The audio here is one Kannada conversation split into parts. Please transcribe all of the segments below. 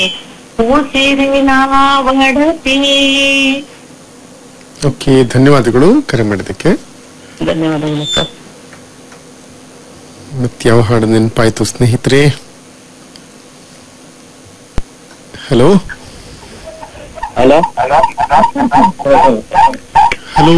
ಉಸಿರೇ ನಾವಡತೆ ಓಕೆ ಧನ್ಯವಾದಗಳು ಕರೆ ಮಾಡಿದ್ದಕ್ಕೆ ಧನ್ಯವಾದಗಳು ಸರ್ ಮತ್ತೆ ಯಾವ ಹಾಡು ನೆನಪಾಯ್ತು ಸ್ನೇಹಿತರೆ ಹಲೋ ಹಲೋ ಹಲೋ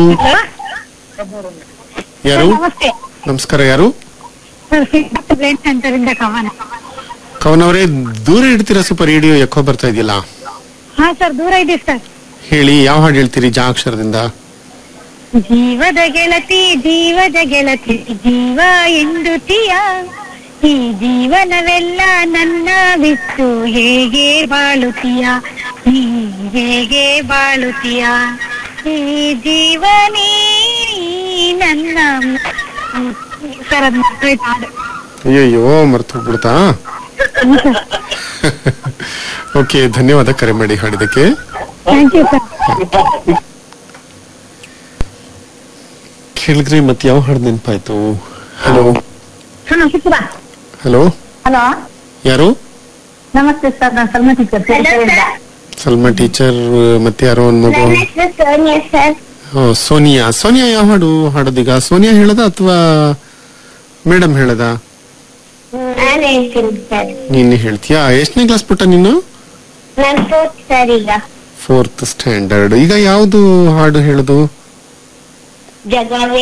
ಯಾರು ನಮಸ್ತೆ ನಮಸ್ಕಾರ ಯಾರು ಸರ್ ಸಿದ್ಧಾರ್ಥ ಬ್ರೈನ್ ಸೆಂಟರ್ ಇಂದ ಕವನ ಕವನ್ ಅವರೇ ದೂರ ಇಡ್ತೀರಾ ಸ್ವಲ್ಪ ರೇಡಿಯೋ ಎಕೋ ಬರ್ತಾ ಇದೆಯಲ್ಲ ಹಾ ಸರ್ ದೂರ ಇದೆ ಸರ್ ಹೇಳಿ ಯಾವ ಹಾಡು ಹೇಳ್ತೀರಿ ಜಾ ಅಕ್ಷರದಿಂದ ಜೀವದ ಗೆಳತಿ ಜೀವದ ಗೆಳತಿ ಜೀವ ಎಂದುತಿಯ ಈ ಜೀವನವೆಲ್ಲ ನನ್ನ ಬಿಟ್ಟು ಹೇಗೆ ಬಾಳುತ್ತೀಯ ನೀ ಹೇಗೆ ಬಾಳುತ್ತೀಯ ಈ ಜೀವನೇ ನನ್ನ ಸರ್ ಅದ್ ಮರ್ತೋಯ್ತು ಹಾಡು. ಅಯ್ಯಯ್ಯೋ ಮರ್ತು ಹೋಗ್ಬಿಡ್ತಾ ಓಕೆ ಧನ್ಯವಾದ ಕರೆ ಮಾಡಿ ಹಾಡಿದಕ್ಕೆ ಥ್ಯಾಂಕ್ ಯು ಸರ್ ಕೇಳಿದ್ರಿ ಮತ್ತೆ ಯಾವ ಹಾಡು ನೆನಪಾಯ್ತು ಹಲೋ ಹಾ ಸಿಕ್ಕಿದ ಹಲೋ ಹಲೋ ಯಾರು ನಮಸ್ತೆ ಸರ್ ನಾನು ಸಲ್ಮಾ ಟೀಚರ್ ಸಲ್ಮಾ ಟೀಚರ್ ಮತ್ತೆ ಯಾರೋ ಒಂದ್ ಮಗು ಸೋನಿಯಾ ಸರ್ ಓ, ಸೋನಿಯಾ ಸೋನಿಯಾ ಯಾವ ಹಾಡು ಹಾಡೋದೀಗ ಸೋನಿಯಾ ಹೇಳದ ಅಥವಾ ಮೇಡಮ್ ಹೇಳದ ನಾನು ಹೇಳ್ತೀನಿ ಸರ್ ನೀನು ಹೇಳ್ತೀಯಾ ಎಷ್ಟನೇ ಕ್ಲಾಸ್ ಪುಟ್ಟ ನೀನು ನಾನು ಫೋರ್ತ್ ಸರ್ ಈಗ ಫೋರ್ತ್ ಸ್ಟ್ಯಾಂಡರ್ಡ್ ಈಗ ಯಾವ್ದು ಹಾಡು ಹೇಳುದು ಜಗವೇ